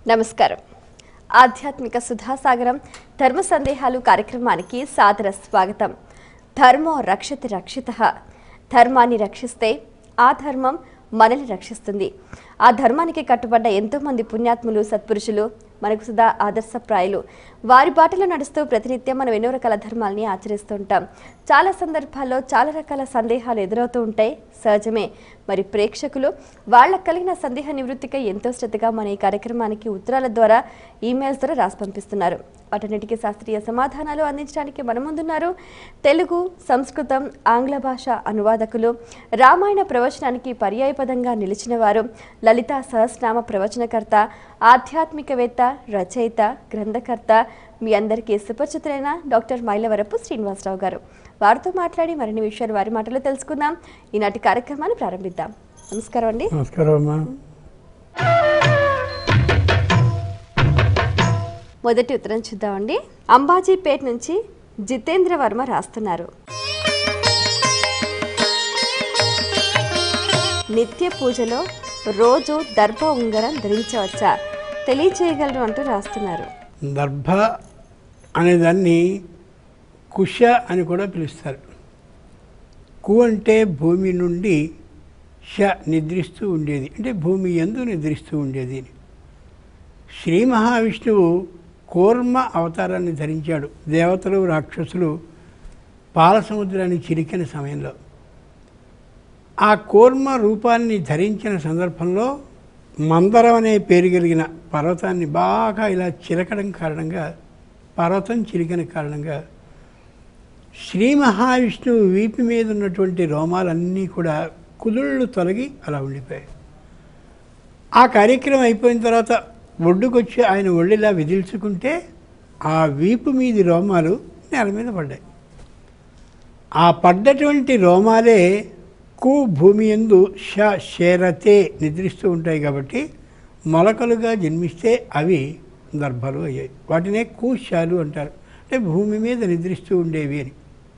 నమస్కారం ఆధ్యాత్మిక సుధాసాగరం ధర్మ సందేహాలు కార్యక్రమానికి సాదర స్వాగతం ధర్మో రక్షతి రక్షిత ధర్మాన్ని రక్షిస్తే ఆ ధర్మం మనల్ని రక్షిస్తుంది ఆ ధర్మానికి కట్టుబడ్డ ఎంతో మంది పుణ్యాత్ములు సత్పురుషులు మనకు సుధా ఆదర్శప్రాయులు వారి బాటలో నడుస్తూ ప్రతినిత్యం మనం ఎన్నో రకాల ధర్మాలని ఆచరిస్తూ ఉంటాం చాలా సందర్భాల్లో చాలా రకాల సందేహాలు ఎదురవుతూ ఉంటాయి సహజమే మరి ప్రేక్షకులు వాళ్ళకు కలిగిన సందేహ నివృత్తికై ఎంతో శ్రద్ధగా మన ఈ కార్యక్రమానికి ఉత్తరాల ద్వారా ఈమెయిల్స్ ద్వారా రాసి పంపిస్తున్నారు వాటన్నిటికీ శాస్త్రీయ సమాధానాలు అందించడానికి మన ముందున్నారు తెలుగు సంస్కృతం ఆంగ్ల భాష అనువాదకులు రామాయణ ప్రవచనానికి పర్యాయపదంగా నిలిచిన వారు లలిత సహస్రనామ ప్రవచనకర్త ఆధ్యాత్మికవేత్త రచయిత గ్రంథకర్త మీ అందరికీ సుపరిచితులైన డాక్టర్ మైలవరపు శ్రీనివాసరావు గారు వారితో మాట్లాడి మరిన్ని విషయాలు వారి మాటలో తెలుసుకుందాం ఈనాటి కార్యక్రమాన్ని ప్రారంభిద్దాం నమస్కారం అండి నమస్కారం అమ్మా మొదటి ఉత్తరం చూద్దామండి అంబాజీపేట్ నుంచి జితేంద్ర వర్మ రాస్తున్నారు నిత్య పూజలో రోజు దర్భ ఉంగరం ధరించవచ్చా తెలియచేయగలరు అంటూ రాస్తున్నారు దర్భ అనే దాన్ని కుష అని కూడా పిలుస్తారు కు అంటే భూమి నుండి ష నిద్రిస్తూ ఉండేది అంటే భూమి ఎందు నిద్రిస్తూ ఉండేది అని. శ్రీ మహావిష్ణువు కూర్మ అవతారాన్ని ధరించాడు దేవతలు రాక్షసులు పాలసముద్రాన్ని చిరికిన సమయంలో ఆ కూర్మ రూపాన్ని ధరించిన సందర్భంలో మందరం అనే పేరు కలిగిన పర్వతాన్ని బాగా ఇలా చిలకడం కారణంగా పర్వతం చిలికిన కారణంగా శ్రీ మహావిష్ణువు వీపు మీద ఉన్నటువంటి రోమాలన్నీ కూడా కుదుళ్ళు తొలగి అలా ఉండిపోయాయి ఆ కార్యక్రమం అయిపోయిన తర్వాత ఒడ్డుకొచ్చి ఆయన ఒళ్ళిలా విదిల్చుకుంటే ఆ వీపు మీది రోమాలు నేల మీద పడ్డాయి ఆ పడ్డటువంటి రోమాలే కు భూమి ఎందు ష శేరతే నిద్రిస్తూ ఉంటాయి కాబట్టి మొలకలుగా జన్మిస్తే అవి దర్భలు అయ్యాయి వాటినే కూశాలు అంటారు అంటే భూమి మీద నిద్రిస్తూ ఉండేవి అని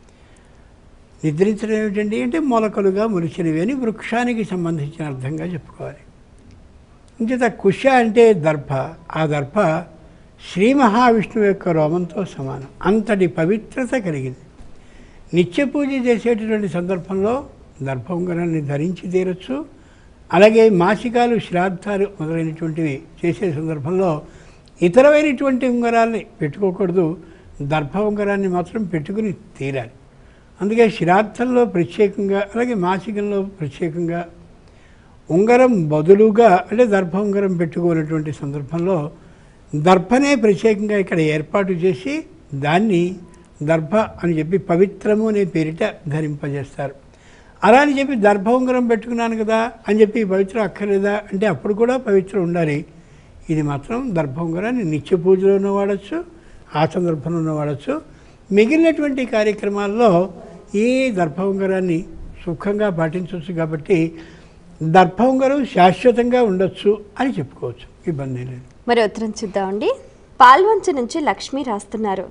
నిద్రించడం ఏమిటండి అంటే మొలకలుగా మొలిచినవి అని వృక్షానికి సంబంధించిన అర్థంగా చెప్పుకోవాలి ఇంచేత కుష అంటే దర్భ ఆ దర్భ శ్రీ మహావిష్ణువు యొక్క రోమంతో సమానం అంతటి పవిత్రత కలిగింది నిత్య పూజ చేసేటటువంటి సందర్భంలో దర్భ ఉంగరాన్ని ధరించి తీరచ్చు అలాగే మాసికాలు శ్రాద్ధాలు మొదలైనటువంటివి చేసే సందర్భంలో ఇతరమైనటువంటి ఉంగరాల్ని పెట్టుకోకూడదు దర్భ ఉంగరాన్ని మాత్రం పెట్టుకుని తీరాలి అందుకే శ్రాద్ధంలో ప్రత్యేకంగా అలాగే మాసికంలో ప్రత్యేకంగా ఉంగరం బదులుగా అంటే దర్భ ఉంగరం పెట్టుకున్నటువంటి సందర్భంలో దర్భనే ప్రత్యేకంగా ఇక్కడ ఏర్పాటు చేసి దాన్ని దర్భ అని చెప్పి పవిత్రము అనే పేరిట ధరింపజేస్తారు అలా అని చెప్పి దర్భ ఉంగరం పెట్టుకున్నాను కదా అని చెప్పి పవిత్రం అక్కర్లేదా అంటే అప్పుడు కూడా పవిత్రం ఉండాలి ఇది మాత్రం దర్భ ఉంగరాన్ని నిత్య పూజలోనూ వాడచ్చు ఆ సందర్భంలోనూ వాడచ్చు మిగిలినటువంటి కార్యక్రమాల్లో ఈ దర్భ ఉంగరాన్ని సుఖంగా పాటించవచ్చు కాబట్టి దర్భ ఉంగరం శాశ్వతంగా ఉండొచ్చు అని చెప్పుకోవచ్చు ఇబ్బంది లేదు మరి ఉత్తరం చూద్దామండి పాల్వంచ నుంచి లక్ష్మి రాస్తున్నారు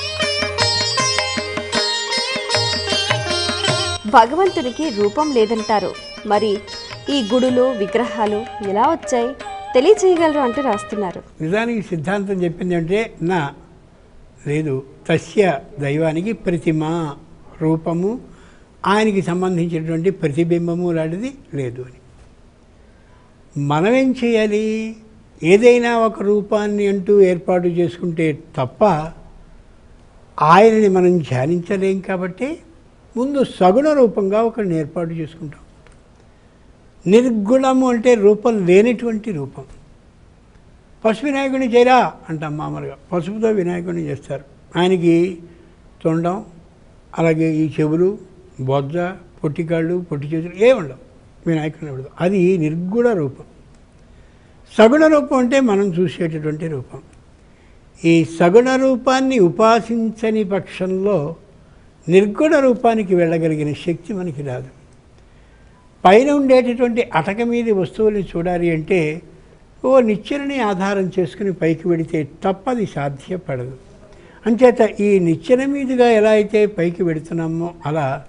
భగవంతునికి రూపం లేదంటారు మరి ఈ గుడులు విగ్రహాలు ఎలా వచ్చాయి తెలియచేయగలరు అంటూ రాస్తున్నారు నిజానికి సిద్ధాంతం చెప్పింది అంటే నా లేదు తస్య దైవానికి ప్రతిమ రూపము ఆయనకి సంబంధించినటువంటి ప్రతిబింబము లాంటిది లేదు అని మనమేం చేయాలి ఏదైనా ఒక రూపాన్ని అంటూ ఏర్పాటు చేసుకుంటే తప్ప ఆయనని మనం ధ్యానించలేం కాబట్టి ముందు సగుణ రూపంగా ఒకరిని ఏర్పాటు చేసుకుంటాం నిర్గుణము అంటే రూపం లేనటువంటి రూపం పసుపు వినాయకుడిని చేయరా అంటాం మామూలుగా పసుపుతో వినాయకుడిని చేస్తారు ఆయనకి తొండం అలాగే ఈ చెవులు బొజ్జ పొట్టికాళ్ళు పొట్టి చేతులు ఏ ఉండవు వినాయకుడిని ఉండదు అది నిర్గుణ రూపం సగుణ రూపం అంటే మనం చూసేటటువంటి రూపం ఈ సగుణ రూపాన్ని ఉపాసించని పక్షంలో నిర్గుణ రూపానికి వెళ్ళగలిగిన శక్తి మనకి రాదు పైన ఉండేటటువంటి అటక మీది వస్తువుల్ని చూడాలి అంటే ఓ నిచ్చెనని ఆధారం చేసుకుని పైకి వెడితే తప్పది సాధ్యపడదు అంచేత ఈ నిచ్చెన మీదుగా ఎలా అయితే పైకి వెడుతున్నామో అలా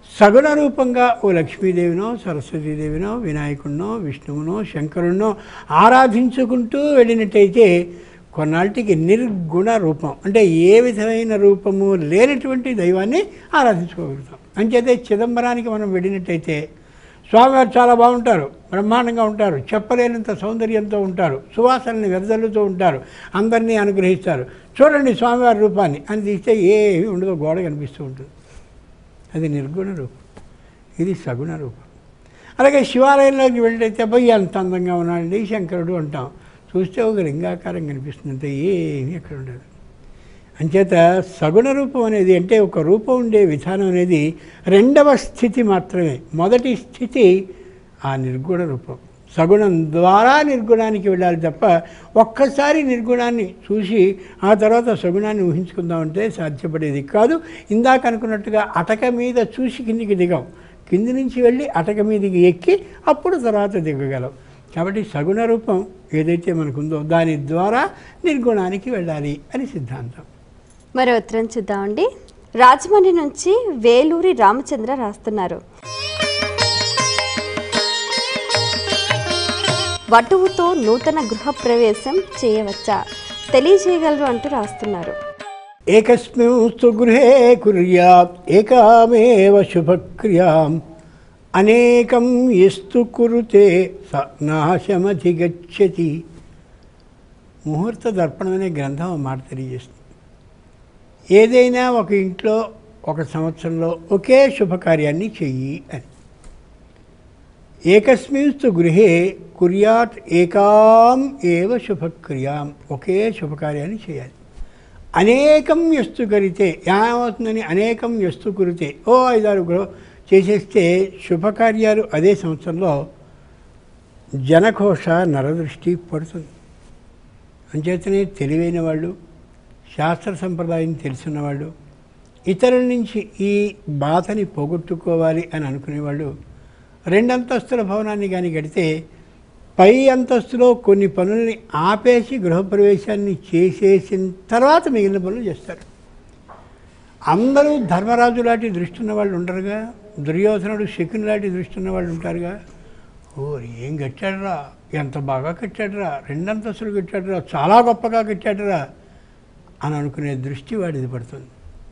సగుణ రూపంగా ఓ లక్ష్మీదేవినో సరస్వతీదేవినో వినాయకుడినో విష్ణువునో శంకరుణ్ణో ఆరాధించుకుంటూ వెళ్ళినట్టయితే కొన్నాళ్ళకి నిర్గుణ రూపం అంటే ఏ విధమైన రూపము లేనటువంటి దైవాన్ని ఆరాధించుకోగలుగుతాం అంచేతే చిదంబరానికి మనం వెళ్ళినట్టయితే స్వామివారు చాలా బాగుంటారు బ్రహ్మాండంగా ఉంటారు చెప్పలేనంత సౌందర్యంతో ఉంటారు సువాసనని వెదజల్లుతూ ఉంటారు అందరినీ అనుగ్రహిస్తారు చూడండి స్వామివారి రూపాన్ని అని తీస్తే ఏమీ ఉండదో గోడ కనిపిస్తూ ఉంటుంది అది నిర్గుణ రూపం ఇది సగుణ రూపం అలాగే శివాలయంలోకి వెళ్ళితే పోయి ఎంత అందంగా ఉన్నాడండి శంకరుడు అంటాం చూస్తే ఒక లింగాకారం కనిపిస్తుంది అంతే ఏమీ అక్కడ ఉండదు అంచేత సగుణ రూపం అనేది అంటే ఒక రూపం ఉండే విధానం అనేది రెండవ స్థితి మాత్రమే మొదటి స్థితి ఆ నిర్గుణ రూపం సగుణం ద్వారా నిర్గుణానికి వెళ్ళాలి తప్ప ఒక్కసారి నిర్గుణాన్ని చూసి ఆ తర్వాత సగుణాన్ని ఊహించుకుందామంటే సాధ్యపడేది కాదు ఇందాక అనుకున్నట్టుగా అటక మీద చూసి కిందికి దిగాం కింది నుంచి వెళ్ళి అటక మీదకి ఎక్కి అప్పుడు తర్వాత దిగగలం కాబట్టి సగుణ రూపం ఏదైతే మనకుందో దాని ద్వారా నిర్గుణానికి వెళ్ళాలి అని సిద్ధాంతం మరో ఉత్తరం చూద్దామండి రాజమండ్రి నుంచి వేలూరి రామచంద్ర రాస్తున్నారు వటువుతో నూతన గృహప్రవేశం చేయవచ్చా తెలియజేయగలరు అంటూ రాస్తున్నారు ఏకస్మింస్తు గృహే కుర్యాత్ ఏకామేవ శుభక్రియాం అనేకం ఎస్తు కురుతే స నాశమధిగచ్చతి ముహూర్త దర్పణం అనే గ్రంథం ఒక మాట తెలియజేస్తుంది ఏదైనా ఒక ఇంట్లో ఒక సంవత్సరంలో ఒకే శుభకార్యాన్ని చెయ్యి అని ఏకస్మింస్తు గృహే కుర్యాత్ ఏకాం ఏవ శుభక్రియాం ఒకే శుభకార్యాన్ని చేయాలి అనేకం ఎస్తు కరితే ఏమవుతుందని అనేకం ఎస్తు కురితే ఓ ఐదారు గృహ చేసేస్తే శుభకార్యాలు అదే సంవత్సరంలో జనఘోష నరదృష్టి పడుతుంది అంచేతనే తెలివైన వాళ్ళు శాస్త్ర సంప్రదాయం తెలిసిన వాళ్ళు ఇతరుల నుంచి ఈ బాధని పోగొట్టుకోవాలి అని అనుకునేవాళ్ళు రెండంతస్తుల భవనాన్ని కానీ కడితే పై అంతస్తులో కొన్ని పనుల్ని ఆపేసి గృహప్రవేశాన్ని చేసేసిన తర్వాత మిగిలిన పనులు చేస్తారు అందరూ ధర్మరాజు లాంటి దృష్టి ఉన్న వాళ్ళు ఉండరుగా దుర్యోధనుడు శకుని లాంటి దృష్టి ఉన్న వాళ్ళు ఉంటారుగా ఓ ఏం కట్టాడురా ఎంత బాగా కట్టాడురా రెండంతస్తులు కట్టాడురా చాలా గొప్పగా కట్టాడురా అని అనుకునే దృష్టి వాడిది పడుతుంది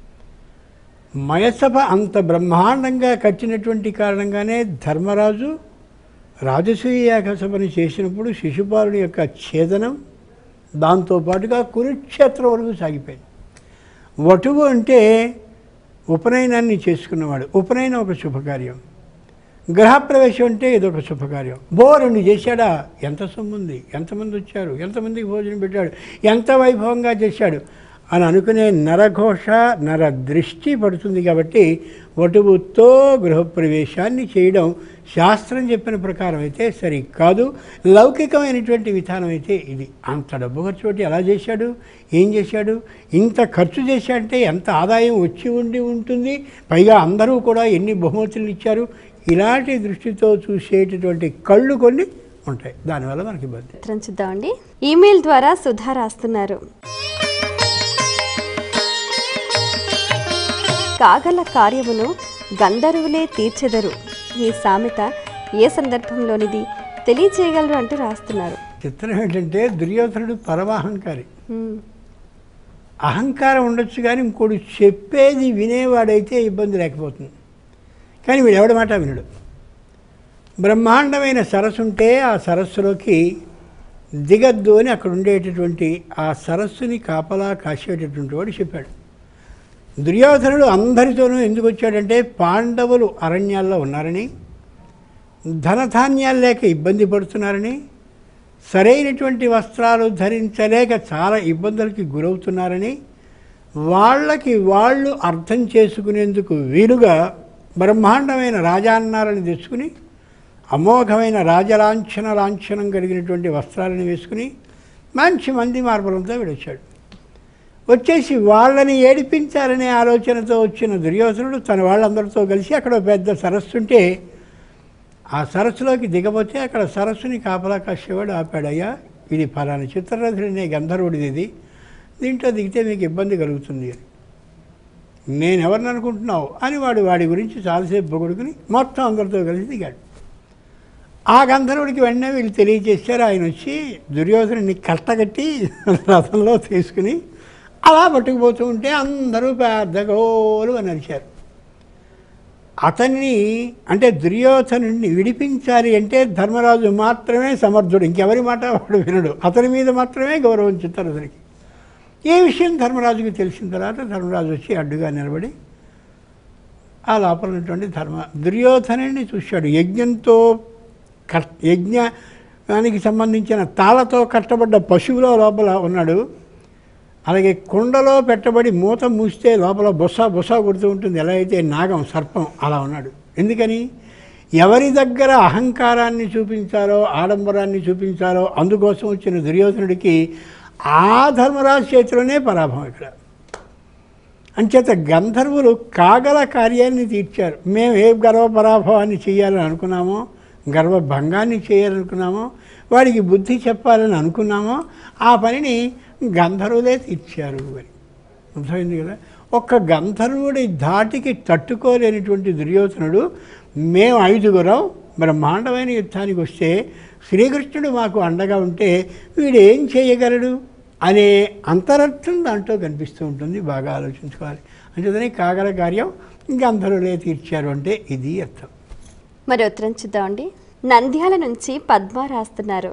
మయసభ అంత బ్రహ్మాండంగా కట్టినటువంటి కారణంగానే ధర్మరాజు రాజసూయ యాగసభని చేసినప్పుడు శిశుపాలుని యొక్క ఛేదనం దాంతోపాటుగా కురుక్షేత్రం వరకు సాగిపోయింది వటువు అంటే ఉపనయనాన్ని చేసుకున్నవాడు ఉపనయనం ఒక శుభకార్యం గృహప్రవేశం అంటే ఇదొక శుభకార్యం బో రెండు చేశాడా ఎంత సొమ్ము ఉంది ఎంతమంది వచ్చారు ఎంతమందికి భోజనం పెట్టాడు ఎంత వైభవంగా చేశాడు అని అనుకునే నరఘోష నర దృష్టి పడుతుంది కాబట్టి వటువుతో గృహప్రవేశాన్ని చేయడం శాస్త్రం చెప్పిన ప్రకారం అయితే సరి కాదు లౌకికమైనటువంటి విధానం అయితే ఇది అంత డబ్బు ఖర్చు పెట్టి ఎలా చేశాడు ఏం చేశాడు ఇంత ఖర్చు చేశాడంటే ఎంత ఆదాయం వచ్చి ఉండి ఉంటుంది పైగా అందరూ కూడా ఎన్ని బహుమతులు ఇచ్చారు ఇలాంటి దృష్టితో చూసేటటువంటి కళ్ళు కొన్ని ఉంటాయి దానివల్ల మనకి ఇబ్బంది ఉత్తరం చూద్దామండి ఈమెయిల్ ద్వారా సుధా రాస్తున్నారు కాగల కార్యమును గంధర్వులే తీర్చెదరు ఈ సామెత ఏ సందర్భంలోనిది తెలియజేయగలరు అంటూ రాస్తున్నారు చిత్రం ఏంటంటే దుర్యోధనుడు పరమాహంకారి హ్మ్. అహంకారం ఉండొచ్చు కానీ ఇంకోటి చెప్పేది వినేవాడైతే ఇబ్బంది లేకపోతుంది కానీ వీడు ఎవడి మాట వినడు బ్రహ్మాండమైన సరస్సు ఉంటే ఆ సరస్సులోకి దిగద్దు అని అక్కడ ఉండేటటువంటి ఆ సరస్సుని కాపలా కాసేటటువంటి వాడు చెప్పాడు దుర్యోధనుడు అందరితోనూ ఎందుకు వచ్చాడంటే పాండవులు అరణ్యాల్లో ఉన్నారని ధనధాన్యాలు లేక ఇబ్బంది పడుతున్నారని సరైనటువంటి వస్త్రాలు ధరించలేక చాలా ఇబ్బందులకి గురవుతున్నారని వాళ్ళకి వాళ్ళు అర్థం చేసుకునేందుకు వీలుగా బ్రహ్మాండమైన రాజాన్నారని తెచ్చుకుని అమోఘమైన రాజలాంఛన లాంఛనం కలిగినటువంటి వస్త్రాలను వేసుకుని మంచి మంది మార్పులంతో వీడొచ్చాడు వచ్చేసి వాళ్ళని ఏడిపించాలనే ఆలోచనతో వచ్చిన దుర్యోధనుడు తన వాళ్ళందరితో కలిసి అక్కడ ఒక పెద్ద సరస్సు ఉంటే ఆ సరస్సులోకి దిగబోతే అక్కడ సరస్సుని కాపలా కాసేవాడు ఆపాడయ్యా ఇది ఫలానా చిత్రరథుడనే గంధర్వుడిది ఇది దీంట్లో దిగితే మీకు ఇబ్బంది కలుగుతుంది అని నేను ఎవరిని అనుకుంటున్నావు అని వాడు వాడి గురించి చాలాసేపు పొగుడుకుని మొత్తం అందరితో కలిసి దిగాడు ఆ గంధర్వుడికి వెంటనే వీళ్ళు తెలియజేశారు ఆయన వచ్చి దుర్యోధనుడిని కట్టగట్టి రథంలో తీసుకుని అలా పట్టుకుపోతూ ఉంటే అందరూ పెద్ద గోలు అని అరిచారు అతన్ని అంటే దుర్యోధనుడిని విడిపించాలి అంటే ధర్మరాజు మాత్రమే సమర్థుడు ఇంకెవరి మాట వాడు వినడు అతని మీద మాత్రమే గౌరవం చెప్తారు అతనికి ఏ విషయం ధర్మరాజుకి తెలిసిన తర్వాత ధర్మరాజు వచ్చి అడ్డుగా నిలబడి ఆ లోపల ఉన్నటువంటి ధర్మ దుర్యోధనుడిని చూశాడు యజ్ఞంతో కట్ యజ్ఞానికి సంబంధించిన తాళతో కట్టబడ్డ పశువులో లోపల ఉన్నాడు అలాగే కుండలో పెట్టబడి మూత మూస్తే లోపల బొస బొస కొడుతూ ఉంటుంది ఎలా అయితే నాగం సర్పం అలా ఉన్నాడు ఎందుకని ఎవరి దగ్గర అహంకారాన్ని చూపించాలో ఆడంబరాన్ని చూపించాలో అందుకోసం వచ్చిన దుర్యోధనుడికి ఆ ధర్మరాజు చేతిలోనే పరాభవం ఇక్కడ అంచేత గంధర్వులు కాగల కార్యాన్ని తీర్చారు మేము ఏ గర్వ పరాభవాన్ని చేయాలని అనుకున్నామో గర్వభంగాన్ని చేయాలనుకున్నామో వాడికి బుద్ధి చెప్పాలని అనుకున్నామో ఆ పనిని గంధర్వులే తీర్చారు అని అర్థమైంది కదా ఒక్క గంధర్వుడి ధాటికి తట్టుకోలేనిటువంటి దుర్యోధనుడు మేము ఐదుగురం బ్రహ్మాండమైన యుద్ధానికి వస్తే శ్రీకృష్ణుడు మాకు అండగా ఉంటే వీడు ఏం చేయగలడు అనే అంతరర్థం దాంట్లో కనిపిస్తూ ఉంటుంది బాగా ఆలోచించుకోవాలి అంచేతనే కాగల కార్యం గంధర్వులే తీర్చారు అంటే ఇది అర్థం మరి ఉత్తరం చూద్దామండి నంద్యాల నుంచి పద్మ రాస్తున్నారు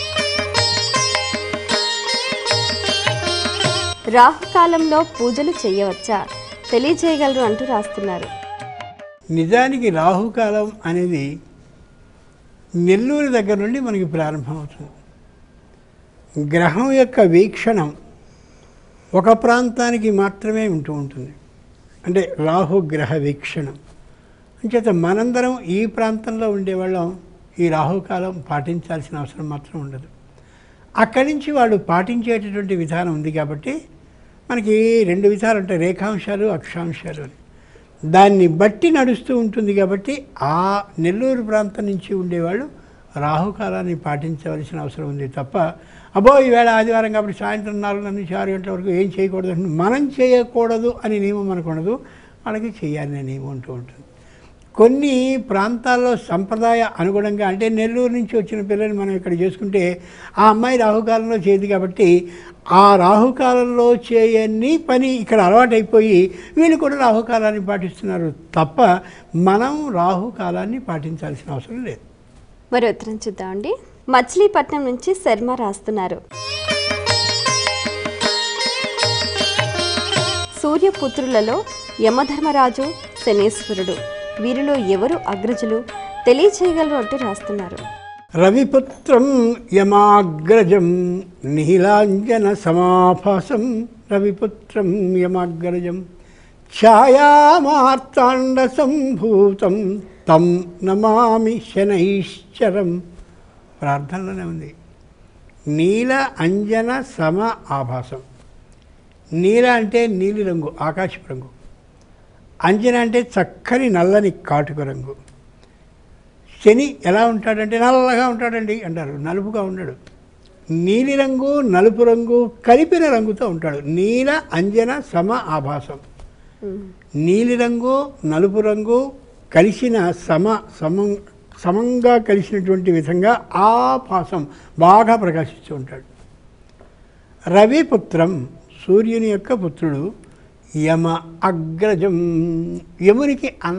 రాహుకాలంలో పూజలు చేయవచ్చా తెలియజేయగలరు అంటూ రాస్తున్నారు నిజానికి రాహుకాలం అనేది నెల్లూరు దగ్గర నుండి మనకి ప్రారంభమవుతుంది గ్రహం యొక్క వీక్షణం ఒక ప్రాంతానికి మాత్రమే ఉంటూ ఉంటుంది అంటే రాహు గ్రహ వీక్షణం అంచేత మనందరం ఈ ప్రాంతంలో ఉండేవాళ్ళం ఈ రాహుకాలం పాటించాల్సిన అవసరం మాత్రం ఉండదు అక్కడి నుంచి వాళ్ళు పాటించేటటువంటి విధానం ఉంది కాబట్టి మనకి రెండు విధాలు ఉంటాయి రేఖాంశాలు అక్షాంశాలు అని దాన్ని బట్టి నడుస్తూ ఉంటుంది కాబట్టి ఆ నెల్లూరు ప్రాంతం నుంచి ఉండేవాళ్ళు రాహుకాలాన్ని పాటించవలసిన అవసరం ఉంది తప్ప అబ్బో ఈవేళ ఆదివారం కాబట్టి సాయంత్రం నాలుగున్నర నుంచి ఆరు గంటల వరకు ఏం చేయకూడదు అంటే మనం చేయకూడదు అని నియమం మనకు ఉండదు వాళ్ళకి చేయాలనే నియమం ఉంటూ ఉంటుంది కొన్ని ప్రాంతాల్లో సంప్రదాయ అనుగుణంగా అంటే నెల్లూరు నుంచి వచ్చిన పిల్లల్ని మనం ఇక్కడ చేసుకుంటే ఆ అమ్మాయి రాహుకాలంలో చేయదు కాబట్టి ఆ రాహుకాలంలో చేయని పని ఇక్కడ అలవాటైపోయి వీళ్ళు కూడా రాహుకాలాన్ని పాటిస్తున్నారు తప్ప మనం రాహుకాలాన్ని పాటించాల్సిన అవసరం లేదు మరి ఉత్తరం చూద్దామండి మచిలీపట్నం నుంచి శర్మ రాస్తున్నారు సూర్యపుత్రులలో యమధర్మరాజు శనేశ్వరుడు వీరిలో ఎవరు అగ్రజులు తెలియచేయగలరు అంటూ రాస్తున్నారు రవిపుత్రం యమాగ్రజం నీలాంజన సమాభాసం రవిపుత్రం యమాగ్రజం ఛాయామార్తాండ సంభూతం తం నమామి శనైశ్చరం ప్రార్థనలోనే ఉంది నీల అంజన సమ ఆభాసం నీల అంటే నీలిరంగు ఆకాశపు రంగు అంజన అంటే చక్కని నల్లని కాటుక రంగు శని ఎలా ఉంటాడంటే నల్లగా ఉంటాడండి అంటారు నలుపుగా ఉండడు నీలిరంగు నలుపు రంగు కలిపిన రంగుతో ఉంటాడు నీల అంజన సమ ఆభాసం నీలిరంగు నలుపు రంగు కలిసిన సమ సమం సమంగా కలిసినటువంటి విధంగా ఆభాసం బాగా ప్రకాశిస్తూ ఉంటాడు రవిపుత్రం సూర్యుని యొక్క పుత్రుడు యమ అగ్రజం యమునికి అన్న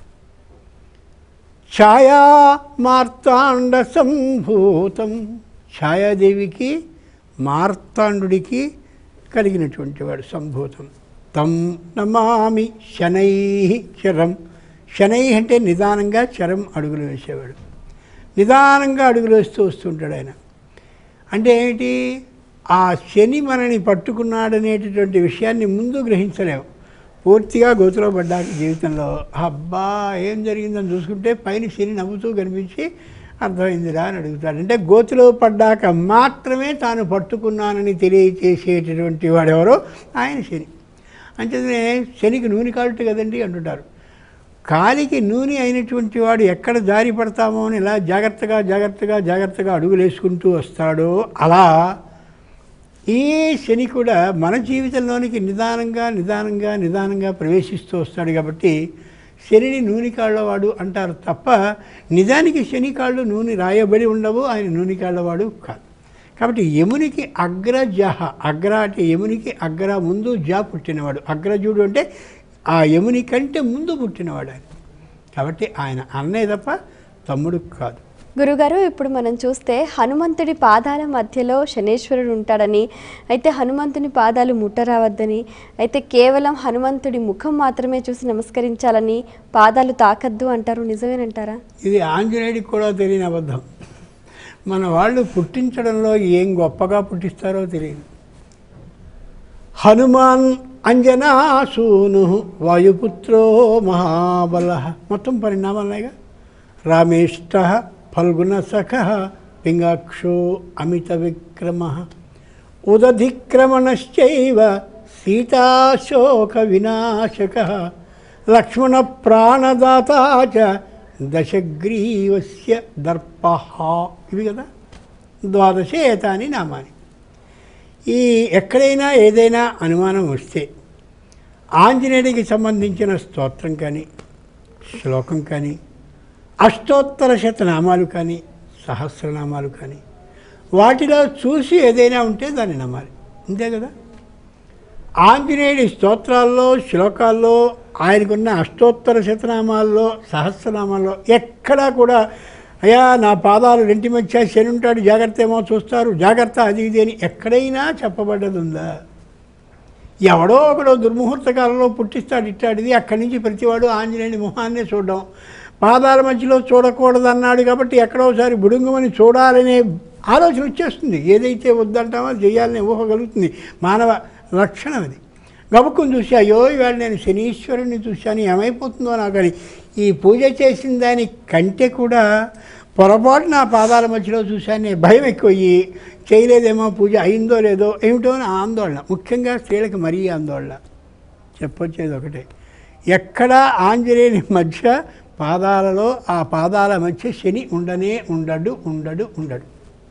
ఛాయా మార్తాండ సంభూతం ఛాయాదేవికి మార్తాండుడికి కలిగినటువంటి వాడు సంభూతం తం నమామి శనై చరం శనై అంటే నిదానంగా చరం అడుగులు వేసేవాడు నిదానంగా అడుగులు వేస్తూ వస్తుంటాడు ఆయన అంటే ఏంటి ఆ శని మనని పట్టుకున్నాడనేటటువంటి విషయాన్ని ముందు గ్రహించలేము పూర్తిగా గోతులో పడ్డాక జీవితంలో అబ్బా ఏం జరిగిందని చూసుకుంటే పైన శని నవ్వుతూ కనిపించి అర్థమైందిరా అని అడుగుతాడు అంటే గోతులో పడ్డాక మాత్రమే తాను పట్టుకున్నానని తెలియచేసేటటువంటి వాడెవరో ఆయన శని అంచేతనే శనికి నూనె కాలుట కదండి అంటుంటారు కాలికి నూనె అయినటువంటి వాడు ఎక్కడ జారి పడతామో అని ఇలా జాగ్రత్తగా జాగ్రత్తగా జాగ్రత్తగా అడుగులు వేసుకుంటూ వస్తాడో అలా ఈ శని కూడా మన జీవితంలోనికి నిదానంగా నిదానంగా నిదానంగా ప్రవేశిస్తూ వస్తాడు కాబట్టి శనిని నూనె కాళ్ళవాడు అంటారు తప్ప నిజానికి శని కాళ్ళు నూనె రాయబడి ఉండవు ఆయన నూనె కాళ్ళవాడు కాదు కాబట్టి యమునికి అగ్రజహ అగ్ర అంటే యమునికి అగ్ర ముందు జా పుట్టినవాడు అగ్రజుడు అంటే ఆ యముని కంటే ముందు పుట్టినవాడు ఆయన కాబట్టి ఆయన అన్నయ్య తప్ప తమ్ముడు కాదు గురుగారు ఇప్పుడు మనం చూస్తే హనుమంతుడి పాదాల మధ్యలో శనేశ్వరుడు ఉంటాడని అయితే హనుమంతుని పాదాలు ముట్టరావద్దని అయితే కేవలం హనుమంతుడి ముఖం మాత్రమే చూసి నమస్కరించాలని పాదాలు తాకద్దు అంటారు నిజమేనంటారా ఇది ఆంజనేయుడికి కూడా తెలియని అబద్ధం మన వాళ్ళు పుట్టించడంలో ఏం గొప్పగా పుట్టిస్తారో తెలియదు హనుమాన్ అంజనాసూను వాయుపుత్రో మహాబల మొత్తం పరిణామాలున్నాయిగా రామేష్ట ఫల్గుణ సఖ పింగాక్షో అమిత విక్రమ ఉదధిక్రమణశ్చైవ సీతాశోక వినాశక లక్ష్మణ ప్రాణదాత చ దశగ్రీవస్య దర్ప ఇవి కదా ద్వాదశేతాని నామాని ఈ ఎక్కడైనా ఏదైనా అనుమానం వస్తే ఆంజనేయుడికి సంబంధించిన స్తోత్రం కానీ శ్లోకం కానీ అష్టోత్తర శతనామాలు కానీ సహస్రనామాలు కానీ వాటిలో చూసి ఏదైనా ఉంటే దాన్ని నమ్మాలి అంతే కదా ఆంజనేయుడి స్తోత్రాల్లో శ్లోకాల్లో ఆయనకున్న అష్టోత్తర శతనామాల్లో సహస్రనామాల్లో ఎక్కడా కూడా అయ్యా నా పాదాలు రెంటి మధ్య శని ఉంటాడు జాగ్రత్త ఏమో చూస్తారు జాగ్రత్త అది ఇది అని ఎక్కడైనా చెప్పబడ్డది ఉందా ఎవడో ఒకడో దుర్ముహూర్త కాలంలో పుట్టిస్తాడు ఇట్టాడిది అక్కడి నుంచి ప్రతివాడు ఆంజనేయుని మొహాన్నే చూడడం పాదాల మధ్యలో చూడకూడదు అన్నాడు కాబట్టి ఎక్కడోసారి బుడుంగమని చూడాలనే ఆలోచన వచ్చేస్తుంది ఏదైతే వద్దంటామో అది చేయాలనే ఊహ కలుగుతుంది మానవ లక్షణం అది గబుక్కుని చూసి అయ్యో ఇవాళ నేను శనీశ్వరుని చూశాను ఏమైపోతుందో నాకు అని ఈ పూజ చేసిన దాని కంటే కూడా పొరపాటు నా పాదాల మధ్యలో చూశానే భయం ఎక్కువయ్యి చేయలేదేమో పూజ అయిందో లేదో ఏమిటో అని ఆందోళన ముఖ్యంగా స్త్రీలకు మరీ ఆందోళన చెప్పొచ్చేది ఒకటే ఎక్కడ ఆంజనేయుని మధ్య పాదాలలో ఆ పాదాల మధ్య శని ఉండనే ఉండడు ఉండడు ఉండడు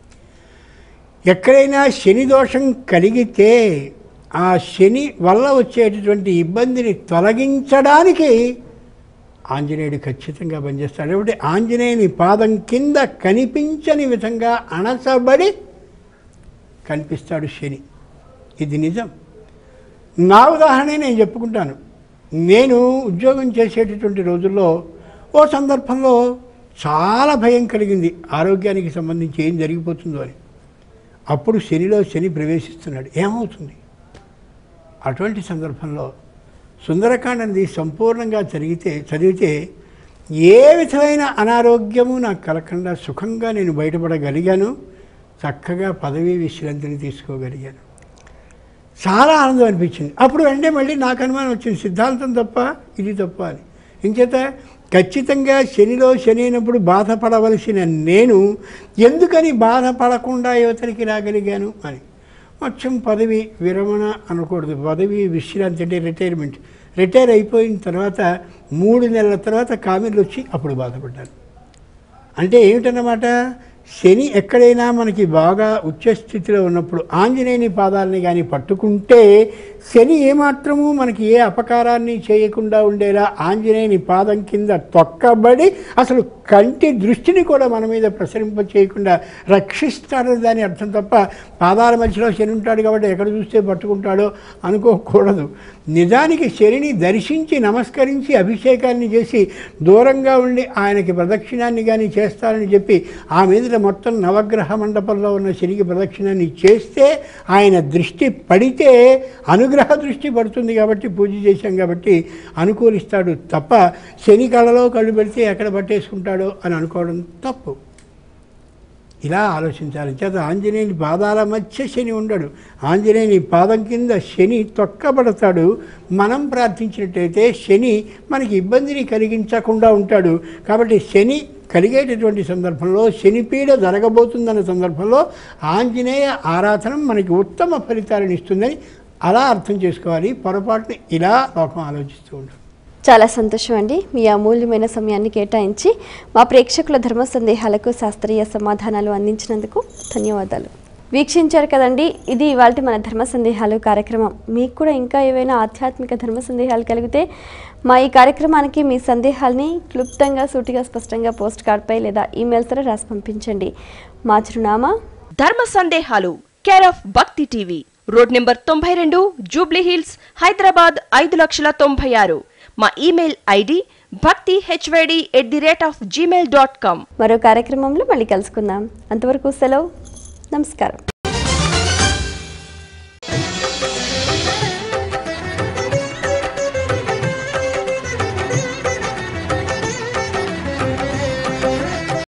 ఎక్కడైనా శని దోషం కలిగితే ఆ శని వల్ల వచ్చేటటువంటి ఇబ్బందిని తొలగించడానికి ఆంజనేయుడు ఖచ్చితంగా పనిచేస్తాడు కాబట్టి ఆంజనేయుని పాదం కింద కనిపించని విధంగా అణచబడి కనిపిస్తాడు శని ఇది నిజం నా ఉదాహరణే నేను చెప్పుకుంటాను నేను ఉద్యోగం చేసేటటువంటి రోజుల్లో ఓ సందర్భంలో చాలా భయం కలిగింది ఆరోగ్యానికి సంబంధించి ఏం జరిగిపోతుందో అని అప్పుడు శనిలో శని ప్రవేశిస్తున్నాడు ఏమవుతుంది అటువంటి సందర్భంలో సుందరకాండది సంపూర్ణంగా జరిగితే చదివితే ఏ విధమైన అనారోగ్యము నాకు కలగకుండా సుఖంగా నేను బయటపడగలిగాను చక్కగా పదవీ విశ్రాంతిని తీసుకోగలిగాను చాలా ఆనందం అనిపించింది అప్పుడు వెంటనే మళ్ళీ నాకు అనుమానం వచ్చింది సిద్ధాంతం తప్ప ఇది తప్ప అని ఇంచేత ఖచ్చితంగా శనిలో శని అయినప్పుడు బాధపడవలసిన నేను ఎందుకని బాధపడకుండా యువతనికి రాగలిగాను అని మొత్తం పదవి విరమణ అనకూడదు పదవి విశ్రాంతి అంటే రిటైర్మెంట్ రిటైర్ అయిపోయిన తర్వాత మూడు నెలల తర్వాత కామెర్లు వచ్చి అప్పుడు బాధపడ్డాను అంటే ఏమిటన్నమాట శని ఎక్కడైనా మనకి బాగా ఉచ్చ స్థితిలో ఉన్నప్పుడు ఆంజనేయుని పాదాలని కానీ పట్టుకుంటే శని ఏమాత్రము మనకి ఏ అపకారాన్ని చేయకుండా ఉండేలా ఆంజనేయుని పాదం కింద తొక్కబడి అసలు కంటి దృష్టిని కూడా మన మీద ప్రసరింప చేయకుండా రక్షిస్తాడని దాని అర్థం తప్ప పాదాల మధ్యలో శని ఉంటాడు కాబట్టి ఎక్కడ చూస్తే పట్టుకుంటాడో అనుకోకూడదు నిజానికి శనిని దర్శించి నమస్కరించి అభిషేకాన్ని చేసి దూరంగా ఉండి ఆయనకి ప్రదక్షిణాన్ని కానీ చేస్తారని చెప్పి ఆ మీదట మొత్తం నవగ్రహ మండపంలో ఉన్న శనికి ప్రదక్షిణాన్ని చేస్తే ఆయన దృష్టి పడితే అనుగ్రహ దృష్టి పడుతుంది కాబట్టి పూజ చేశాం కాబట్టి అనుకూలిస్తాడు తప్ప శని కళలో కళ్ళు పెడితే ఎక్కడ పట్టేసుకుంటాడో అని అనుకోవడం తప్పు ఇలా ఆలోచించాలి చేత ఆంజనేయుని పాదాల మధ్య శని ఉండడు ఆంజనేయుని పాదం కింద శని తొక్కబడతాడు మనం ప్రార్థించినట్టయితే శని మనకి ఇబ్బందిని కలిగించకుండా ఉంటాడు కాబట్టి శని కలిగేటటువంటి సందర్భంలో శనిపీడ జరగబోతుందన్న సందర్భంలో ఆంజనేయ ఆరాధన మనకి ఉత్తమ ఫలితాలను ఇస్తుందని అలా అర్థం చేసుకోవాలి పొరపాటుని ఇలా లోకం ఆలోచిస్తూ ఉంటాం చాలా సంతోషం అండి మీ అమూల్యమైన సమయాన్ని కేటాయించి మా ప్రేక్షకుల ధర్మ సందేహాలకు శాస్త్రీయ సమాధానాలు అందించినందుకు ధన్యవాదాలు వీక్షించారు కదండి ఇది ఇవాళ మన ధర్మ సందేహాలు కార్యక్రమం మీకు కూడా ఇంకా ఏవైనా ఆధ్యాత్మిక ధర్మ సందేహాలు కలిగితే మా ఈ కార్యక్రమానికి మీ సందేహాల్ని క్లుప్తంగా సూటిగా స్పష్టంగా పోస్ట్ కార్డ్పై లేదా ఈమెయిల్ ద్వారా రాసి పంపించండి మా చిరునామా Dharma Sandehalu care of Bhakti TV road number తొంభై రెండు జూబ్లీ హిల్స్ హైదరాబాద్ ఐదు లక్షల తొంభై ఆరు మా email ID Bhakti HYD at the rate of Gmail dot com మరో కార్యక్రమంలో మళ్ళీ కలుసుకుందాం అంతవరకు సెలవు నమస్కారం